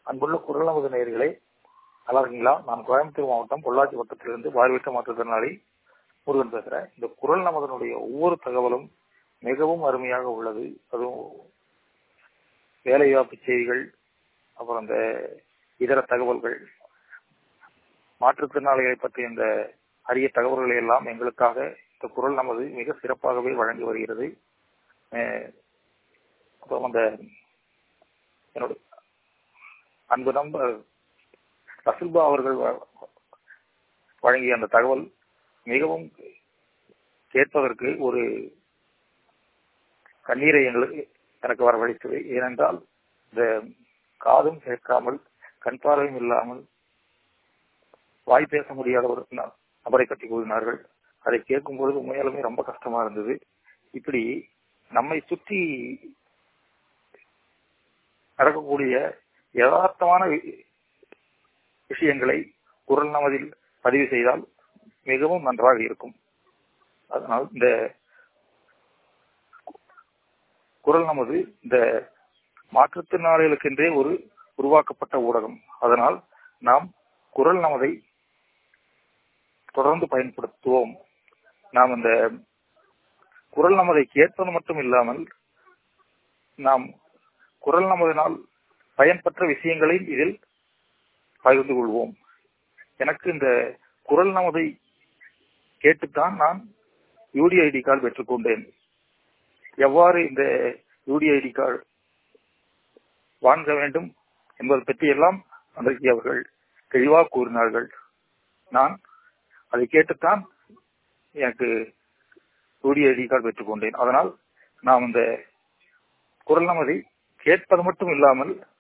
அன்புள்ள குரல் நமது நேயர்களே நல்லா இருக்கீங்களா நான் கோயம்புத்தூர் மாவட்டம் பொள்ளாச்சி வட்டத்திலிருந்து பார்வையற்ற மாற்றுத்திறனாளி முருகன் பேசுறேன் இந்த குரல் நமதனுடைய ஒவ்வொரு தகவலும் மிகவும் அருமையாக உள்ளது அதுவும் வேலைவாய்ப்பு செய்திகள் அப்புறம் இந்த இதர தகவல்கள் மாற்றுத்திறனாளிகளை பற்றிய இந்த அரிய தகவல்களை எல்லாம் எங்களுக்காக இந்த குரல் நமது மிக சிறப்பாகவே வழங்கி வருகிறது அப்புறம் அந்த என்னோட அன்பு நண்பர் ரசுல்பா அவர்கள் வழங்கிய அந்த தகவல் மிகவும் கேட்பதற்கு ஒரு கண்ணீரை எங்களுக்கு எனக்கு வரவழைத்தது ஏனென்றால் இந்த காதும் கேட்காமல் கண் பார்வையும் இல்லாமல் வாய் பேச முடியாத ஒரு நபரை கட்டி கூறினார்கள் அதை கேட்கும் பொழுது உண்மையாலுமே ரொம்ப கஷ்டமா இருந்தது இப்படி நம்மை சுற்றி நடக்கக்கூடிய யதார்த்தமான விஷயங்களை குரல் நமதில் பதிவு செய்தால் மிகவும் நன்றாக இருக்கும் அதனால் இந்த குரல் நமது இந்த மாற்றுத்திறனாளிகளுக்கென்றே ஒரு உருவாக்கப்பட்ட ஊடகம் அதனால் நாம் குரல் நமதை தொடர்ந்து பயன்படுத்துவோம் நாம் இந்த குரல் நமதை கேட்பது மட்டும் இல்லாமல் நாம் குரல் நமதனால் பயன்பெற்ற விஷயங்களையும் இதில் பகிர்ந்து கொள்வோம் எனக்கு இந்த குரல் நமதை கேட்டுத்தான் நான் யூடிஐடி கார்டு பெற்றுக்கொண்டேன் எவ்வாறு இந்த யூடிஐடி கார்டு வாங்க வேண்டும் என்பதை பற்றி எல்லாம் அன்றைக்கு அவர்கள் தெளிவாக கூறினார்கள் நான் அதை கேட்டுத்தான் எனக்கு யூடிஐடி கார்டு பெற்றுக்கொண்டேன் அதனால் நாம் இந்த குரல் நமதை கேட்பது மட்டும் இல்லாமல்